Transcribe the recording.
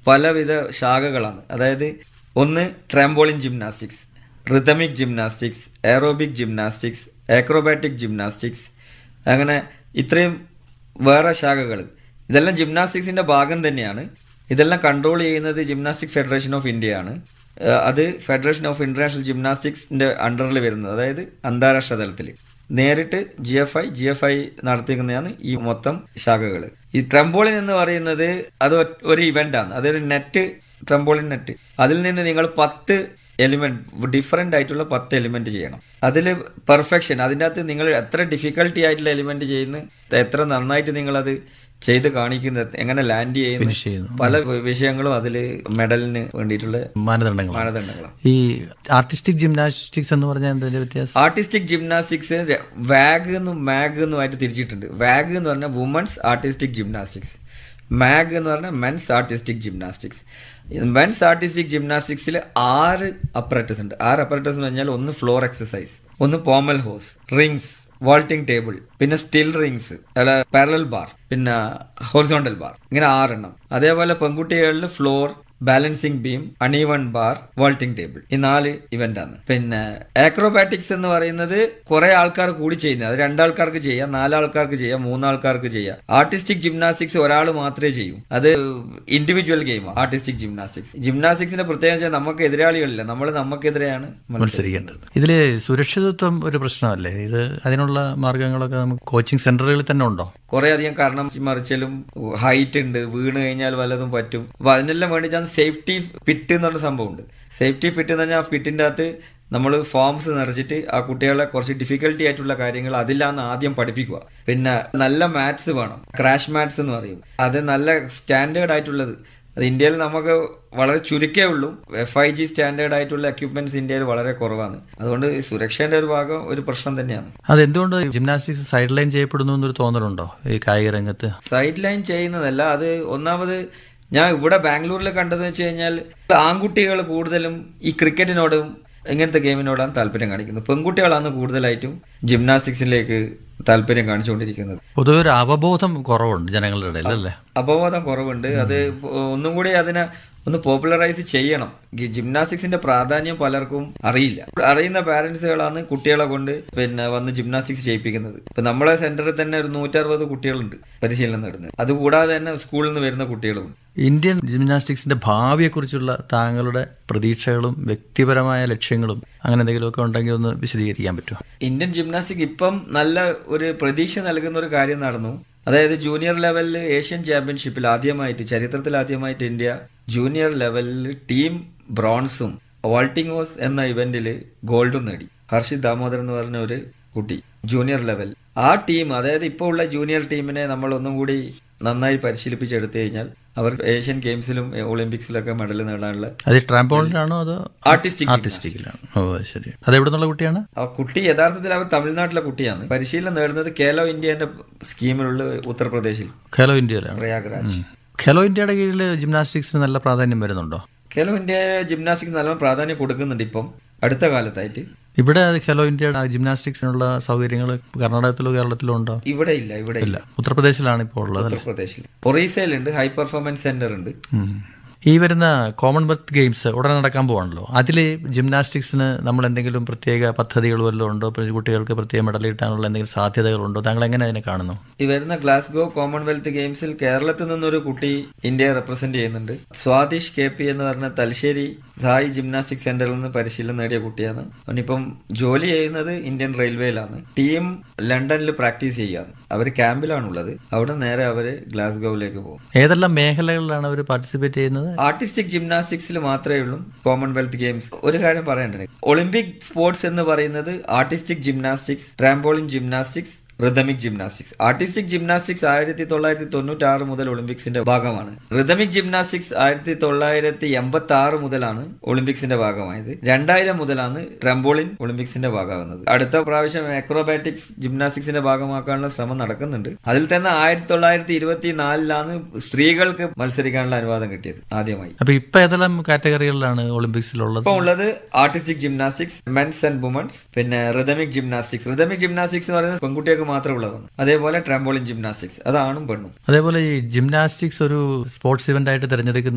പലവിധ ശാഖകളാണ് അതായത് ഒന്ന് trampoline gymnastics rhythmic gymnastics aerobic gymnastics acrobatic gymnastics അങ്ങനെ ഇത്രയും വേറെ ശാഖകൾ ഇതെല്ലാം ജിംനാസ്റ്റിക്സിന്റെ ഭാഗം തന്നെയാണ് ഇതെല്ലാം കൺട്രോൾ ചെയ്യുന്നത് ജിംനാസ്റ്റിക് ഫെഡറേഷൻ ഓഫ് ഇന്ത്യയാണ് ഏഹ് അത് ഫെഡറേഷൻ ഓഫ് ഇന്റർനാഷണൽ ജിംനാസ്റ്റിക്സിന്റെ അണ്ടറിൽ വരുന്നത് അതായത് അന്താരാഷ്ട്ര തലത്തിൽ നേരിട്ട് G F I G F I നടത്തിക്കുന്നതാണ് ഈ മൊത്തം ശാഖകൾ ഈ ട്രംബോളിൻ എന്ന് പറയുന്നത് അത് ഒ- ഒരു ഇവന്റ് ആണ് അതൊരു നെറ്റ് ട്രംബോളിൻ നെറ്റ് അതിൽ നിന്ന് നിങ്ങൾ പത്ത് എലിമെന്റ് ഡിഫറെന്റ് ആയിട്ടുള്ള പത്ത് എലിമെന്റ് ചെയ്യണം അതിൽ പെർഫെക്ഷൻ അതിൻ്റെ അകത്ത് നിങ്ങൾ എത്ര ഡിഫിക്കൽട്ടി ആയിട്ടുള്ള എലിമെന്റ് ചെയ്യുന്നു എത്ര നന്നായിട്ട് നിങ്ങൾ അത് ചെയ്ത് കാണിക്കുന്നത് എങ്ങനെ ലാൻഡ് Finish ചെയ്യുന്നു ചെയ്യുന്നു. പല വിഷയങ്ങളും അതിൽ മെഡലിന് വേണ്ടിയിട്ടുള്ള മാനദണ്ഡങ്ങൾ മാനദണ്ഡങ്ങളാണ് ഈ ആർട്ടിസ്റ്റിക് ജിംനാസ്റ്റിക്സ് എന്ന് പറഞ്ഞാൽ എന്തിന്റെ വ്യത്യാസം ആർട്ടിസ്റ്റിക് ജിംനാസ്റ്റിക്സ് വാഗ് എന്നും മാഗ് എന്നും ആയിട്ട് തിരിച്ചിട്ടുണ്ട് വാഗ് എന്ന് പറഞ്ഞാൽ വുമൻസ് ആർട്ടിസ്റ്റിക് ജിംനാസ്റ്റിക്സ് മാഗ് എന്ന് പറഞ്ഞാൽ men's artistic gymnastics men's artistic ജിംനാസ്റ്റിക്സിൽ ആറ് അപ്പറേറ്റസ് ഉണ്ട് ആറ് അപ്പറേറ്റസ് എന്ന് പറഞ്ഞാൽ ഒന്ന് ഫ്ലോർ എക്സസൈസ് ഒന്ന് pommel horse rings vaulting table പിന്നെ സ്റ്റിൽ റിങ്സ് അല്ല പാരലൽ ബാർ പിന്നെ ഹൊറിസോണ്ടൽ ബാർ ഇങ്ങനെ ആറെണ്ണം അതേപോലെ പെൺകുട്ടികളിൽ floor balancing beam uneven bar vaulting table ഈ നാല് ഇവന്റ് ആണ് പിന്നെ ആക്രോബാറ്റിക്സ് എന്ന് പറയുന്നത് കുറെ ആൾക്കാർ കൂടി ചെയ്യുന്നത് അത് രണ്ടാൾക്കാർക്ക് ചെയ്യാം നാലാൾക്കാർക്ക് ചെയ്യാം മൂന്നാൾക്കാർക്ക് ചെയ്യാം ആർട്ടിസ്റ്റിക് ജിംനാസ്റ്റിക്സ് ഒരാൾ മാത്രമേ ചെയ്യൂ അത് ഇൻഡിവിജ്വൽ ഗെയിമാണ് ആർട്ടിസ്റ്റിക് ജിംനാസ്റ്റിക്സ് ജിംനാസ്റ്റിക്സിന്റെ പ്രത്യേകത വെച്ചാൽ നമുക്ക് എതിരാളികളില്ല നമ്മൾ നമുക്കെതിരെയാണ് മത്സരിക്കുന്നത് മത്സരിക്കേണ്ടത് ഇതില് സുരക്ഷിതത്വം ഒരു പ്രശ്നമല്ലേ ഇത് അതിനുള്ള മാർഗങ്ങളൊക്കെ നമുക്ക് കോച്ചിങ് സെന്ററുകളിൽ തന്നെ ഉണ്ടോ കുറെ അധികം കാരണം മറിച്ചലും ഹൈറ്റ് ഉണ്ട് വീണ് കഴിഞ്ഞാൽ വല്ലതും പറ്റും അപ്പൊ അതിനെല്ലാം വേണ്ടിയിട്ടാണ് സേഫ്റ്റി ഫിറ്റ് എന്നുള്ള സംഭവമുണ്ട് സേഫ്റ്റി ഫിറ്റ് എന്ന് പറഞ്ഞാൽ ആ ഫിറ്റിന്റെ അകത്ത് നമ്മൾ ഫോംസ് നിറച്ചിട്ട് ആ കുട്ടികളെ കുറച്ച് ഡിഫിക്കൽട്ടി ആയിട്ടുള്ള കാര്യങ്ങൾ അതിലാണ് ആദ്യം പഠിപ്പിക്കുക പിന്നെ നല്ല മാത്സ് വേണം ക്രാഷ് മാത്സ് എന്ന് പറയും അത് നല്ല സ്റ്റാൻഡേർഡ് ആയിട്ടുള്ളത് അത് ഇന്ത്യയിൽ നമുക്ക് വളരെ ചുരുക്കേ ഉള്ളൂ എഫ് ഐ ജി സ്റ്റാൻഡേർഡ് ആയിട്ടുള്ള എക്യുപ്മെന്റ്സ് ഇന്ത്യയിൽ വളരെ കുറവാണ് അതുകൊണ്ട് സുരക്ഷയുടെ ഒരു ഭാഗം ഒരു പ്രശ്നം തന്നെയാണ് അതെന്തുകൊണ്ട് ജിംനാസ്റ്റിക്സ് സൈഡ് ലൈൻ ചെയ്യപ്പെടുന്നു എന്നൊരു തോന്നലുണ്ടോ ഈ കായിക രംഗത്ത് സൈഡ് ലൈൻ ചെയ്യുന്നതല്ല അത് ഒന്നാമത് ഞാൻ ഇവിടെ ബാംഗ്ലൂരിൽ കണ്ടതെന്ന് വെച്ച് കഴിഞ്ഞാൽ ആൺകുട്ടികൾ കൂടുതലും ഈ ക്രിക്കറ്റിനോടും ഇങ്ങനത്തെ ഗെയിമിനോടാണ് താല്പര്യം കാണിക്കുന്നത് പെൺകുട്ടികളാണ് കൂടുതലായിട്ടും ജിംനാസ്റ്റിക്സിലേക്ക് താല്പര്യം കാണിച്ചുകൊണ്ടിരിക്കുന്നത് പൊതുവെ ഒരു അവബോധം കുറവുണ്ട് ജനങ്ങളുടെ ഇടയിൽ അല്ലേ അപവാദം കുറവുണ്ട് അത് ഒന്നും കൂടി അതിനെ ഒന്ന് പോപ്പുലറൈസ് ചെയ്യണം ഈ ജിംനാസ്റ്റിക്സിന്റെ പ്രാധാന്യം പലർക്കും അറിയില്ല അറിയുന്ന പാരന്റ്സുകളാണ് കുട്ടികളെ കൊണ്ട് പിന്നെ വന്ന് ജിംനാസ്റ്റിക്സ് ചെയ്യിപ്പിക്കുന്നത് ഇപ്പൊ നമ്മളെ സെന്ററിൽ തന്നെ ഒരു നൂറ്ററുപത് കുട്ടികളുണ്ട് പരിശീലനം നേടുന്നത് അതുകൂടാതെ തന്നെ സ്കൂളിൽ നിന്ന് വരുന്ന കുട്ടികളും ഇന്ത്യൻ ജിംനാസ്റ്റിക്സിന്റെ ഭാവിയെക്കുറിച്ചുള്ള താങ്കളുടെ പ്രതീക്ഷകളും വ്യക്തിപരമായ ലക്ഷ്യങ്ങളും അങ്ങനെ എന്തെങ്കിലുമൊക്കെ ഉണ്ടെങ്കിൽ ഒന്ന് വിശദീകരിക്കാൻ പറ്റുമോ ഇന്ത്യൻ ജിംനാസ്റ്റിക് ഇപ്പം നല്ല ഒരു പ്രതീക്ഷ നൽകുന്ന ഒരു കാര്യം നടന്നു അതായത് ജൂനിയർ ലെവലിൽ ഏഷ്യൻ ചാമ്പ്യൻഷിപ്പിൽ ആദ്യമായിട്ട് ചരിത്രത്തിൽ ആദ്യമായിട്ട് ഇന്ത്യ ജൂനിയർ ലെവലിൽ ടീം ബ്രോൺസും വാൾട്ടിംഗ് ഹോസ് എന്ന ഇവന്റിൽ ഗോൾഡും നേടി ഹർഷിത് ദാമോദർ എന്ന് പറഞ്ഞ ഒരു കുട്ടി ജൂനിയർ ലെവൽ ആ ടീം അതായത് ഇപ്പോൾ ഉള്ള ജൂനിയർ ടീമിനെ നമ്മൾ ഒന്നും കൂടി നന്നായി പരിശീലിപ്പിച്ചെടുത്തു കഴിഞ്ഞാൽ അവർ ഏഷ്യൻ ഗെയിംസിലും ഒളിമ്പിക്സിലൊക്കെ മെഡൽ നേടാനുള്ള അത് ട്രാംപോളിനാണോ അതോ ആർട്ടിസ്റ്റിക് ആർട്ടിസ്റ്റിക്കിലാണ് ഓ ശരി അത് എവിടെ നിന്നുള്ള കുട്ടിയാണ് ആ കുട്ടി യഥാർത്ഥത്തിൽ അവർ തമിഴ്നാട്ടിലെ കുട്ടിയാണ് പരിശീലനം നേടുന്നത് കേലോ ഇന്ത്യന്റെ സ്കീമിലുള്ള ഉത്തർപ്രദേശിൽ ഖേലോ ഇന്ത്യയിലാണ് പ്രയാഗ്രാജ് ഖേലോ ഇന്ത്യയുടെ കീഴിൽ ജിംനാസ്റ്റിക്സിന് നല്ല പ്രാധാന്യം വരുന്നുണ്ടോ കേലോ ഇന്ത്യ ജിംനാസ്റ്റിക്സ് നല്ല പ്രാധാന്യം കൊടുക്കുന്നുണ്ട് ഇപ്പം അടുത്ത കാലത്തായിട്ട് ഇവിടെ ഖേലോ ഇന്ത്യയുടെ ജിംനാസ്റ്റിക്സിനുള്ള സൗകര്യങ്ങൾ കർണാടകത്തിലോ കേരളത്തിലോ ഉണ്ടോ ഇവിടെ ഇല്ല ഇവിടെ ഇല്ല ഉത്തർപ്രദേശിലാണ് ഇപ്പോൾ ഉള്ളത് അല്ലേ? ഉത്തർപ്രദേശിൽ ഒറീസയിലുണ്ട് ഹൈ പെർഫോമൻസ് സെന്റർ ഉണ്ട് ഉം. ഈ വരുന്ന കോമൺവെൽത്ത് ഗെയിംസ് ഉടനെ നടക്കാൻ പോവാണല്ലോ അതിൽ ജിംനാസ്റ്റിക്സിന് നമ്മൾ എന്തെങ്കിലും പ്രത്യേക പദ്ധതികൾ വല്ലതും ഉണ്ടോ ഇപ്പോൾ കുട്ടികൾക്ക് പ്രത്യേക മെഡൽ കിട്ടാനുള്ള എന്തെങ്കിലും സാധ്യതകളുണ്ടോ താങ്കൾ എങ്ങനെ അതിനെ കാണുന്നു ഈ വരുന്ന ഗ്ലാസ്ഗോ കോമൺവെൽത്ത് ഗെയിംസിൽ കേരളത്തിൽ നിന്നൊരു കുട്ടി ഇന്ത്യയെ റെപ്രസെന്റ് ചെയ്യുന്നുണ്ട് സ്വാതിഷ് കെ പി എന്ന് പറഞ്ഞ തലശ്ശേരി സായി ജിംനാസ്റ്റിക് സെന്ററിൽ നിന്ന് പരിശീലനം നേടിയ കുട്ടിയാണ് അവനിപ്പം ജോലി ചെയ്യുന്നത് ഇന്ത്യൻ റെയിൽവേയിലാണ് ടീം ലണ്ടനിൽ പ്രാക്ടീസ് ചെയ്യുകയാണ് അവർ ക്യാമ്പിലാണുള്ളത് അവിടെ നേരെ അവര് ഗ്ലാസ്ഗോവിലേക്ക് പോകും ഏതെല്ലാം മേഖലകളിലാണ് അവർ പാർട്ടിസിപ്പേറ്റ് ചെയ്യുന്നത് ആർട്ടിസ്റ്റിക് ജിംനാസ്റ്റിക്സിൽ മാത്രമേ ഉള്ളൂ കോമൺവെൽത്ത് ഗെയിംസ് ഒരു കാര്യം പറയണ്ടേ ഒളിമ്പിക് സ്പോർട്സ് എന്ന് പറയുന്നത് artistic gymnastics trampoline gymnastics rhythmic gymnastics artistic gymnastics ആയിരത്തി തൊള്ളായിരത്തി തൊണ്ണൂറ്റി ആറ് മുതൽ ഒളിമ്പിക്സിന്റെ ഭാഗമാണ് റിതമിക് ജിംനാസ്റ്റിക്സ് ആയിരത്തി തൊള്ളായിരത്തി എൺപത്തി ആറ് മുതലാണ് ഒളിമ്പിക്സിന്റെ ഭാഗമായത് രണ്ടായിരം മുതലാണ് ട്രംബോളിൻ ഒളിമ്പിക്സിന്റെ ഭാഗമാകുന്നത് അടുത്ത പ്രാവശ്യം അക്രോബാറ്റിക്സ് ജിംനാസ്റ്റിക്സിന്റെ ഭാഗമാക്കാനുള്ള ശ്രമം നടക്കുന്നുണ്ട് അതിൽ തന്നെ ആയിരത്തി തൊള്ളായിരത്തി ഇരുപത്തി നാലിലാണ് സ്ത്രീകൾക്ക് മത്സരിക്കാനുള്ള അനുവാദം കിട്ടിയത് ആദ്യമായി അപ്പൊ ഇപ്പൊ ഏതെല്ലാം കാറ്റഗറികളിലാണ് ഒളിമ്പിക്സിലുള്ളത് ഇപ്പൊ ഉള്ളത് artistic gymnastics men's and women's പിന്നെ റിതമിക് ജിംനാസ്റ്റിക്സ് റിതമിക് ജിംനാസ്റ്റിക്സ് എന്ന് പറയുന്നത് പെൺകുട്ടികൾക്ക് മാത്രമേ ഉള്ളതാണ് അതേപോലെ ട്രാംബോളിൻ ജിംനാസ്റ്റിക്സ് അതാണും പെണ്ണും അതേപോലെ ഈ ജിംനാസ്റ്റിക്സ് ഒരു സ്പോർട്സ് ഇവന്റ് ആയിട്ട് തിരഞ്ഞെടുക്കുന്ന